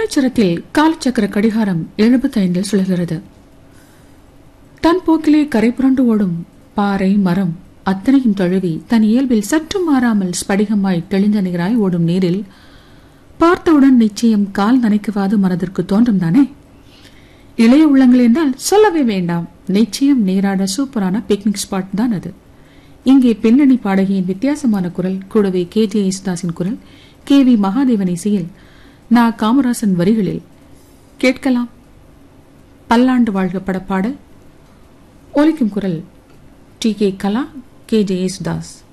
முல்லைச்சரத்தில் காலச்சக்கர கடிகாரம் எழுபத்தைந்தில் சுழல்கிறது தன் போக்கிலே கரை புரண்டு ஓடும் பாறை மரம் அத்தனையும் தழுவி தன் இயல்பில் சற்று மாறாமல் ஸ்படிகமாய் தெளிந்த நீராய் ஓடும் நீரில் பார்த்தவுடன் நிச்சயம் கால் நனைக்குவாது மனதிற்கு தோன்றும் தானே இளைய உள்ளங்கள் என்றால் சொல்லவே வேண்டாம் நிச்சயம் நீராட சூப்பரான பிக்னிக் ஸ்பாட் தான் அது இங்கே பின்னணி பாடகியின் வித்தியாசமான குரல் கூடவே கே ஜே யேசுதாஸின் குரல் கே வி மகாதேவன் இசையில் நா காமராசன் வரிகளில் கேட்கலாம் பல்லாண்டு வாழ்க படப்பாடல் ஒலிக்கும் குரல் T K Kala K J Yesudas